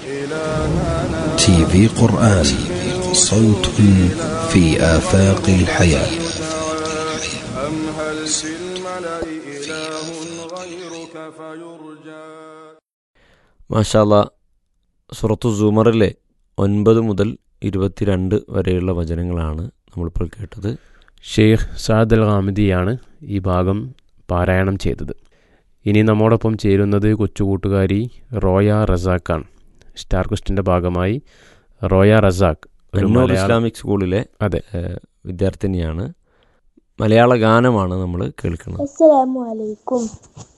تي في قرآن صوت في آفاق الحياة أم هل في الملأ إله غيرك فيرجى മാഷാല്ല സുറത്തു സൂമറിലെ ഒൻപത് മുതൽ ഇരുപത്തിരണ്ട് വരെയുള്ള വചനങ്ങളാണ് നമ്മളിപ്പോൾ കേട്ടത് ഷെയ്ഖ് സാദ് അൽ ഹാമിദിയാണ് ഈ ഭാഗം പാരായണം ചെയ്തത് ഇനി നമ്മോടൊപ്പം ചേരുന്നത് കൊച്ചുകൂട്ടുകാരി റോയ റസാഖാണ് സ്റ്റാർ ക്വസ്റ്റിൻ്റെ ഭാഗമായി റോയ റസാഖ് ഒരു എന്നൂർ മലയാള ഇസ്ലാമിക് സ്കൂളിലെ അതെ. ഏഹ്, വിദ്യാർത്ഥിനിയാണ് മലയാള ഗാനമാണ് നമ്മൾ കേൾക്കുന്നത് അസ്സലാമു അലൈക്കും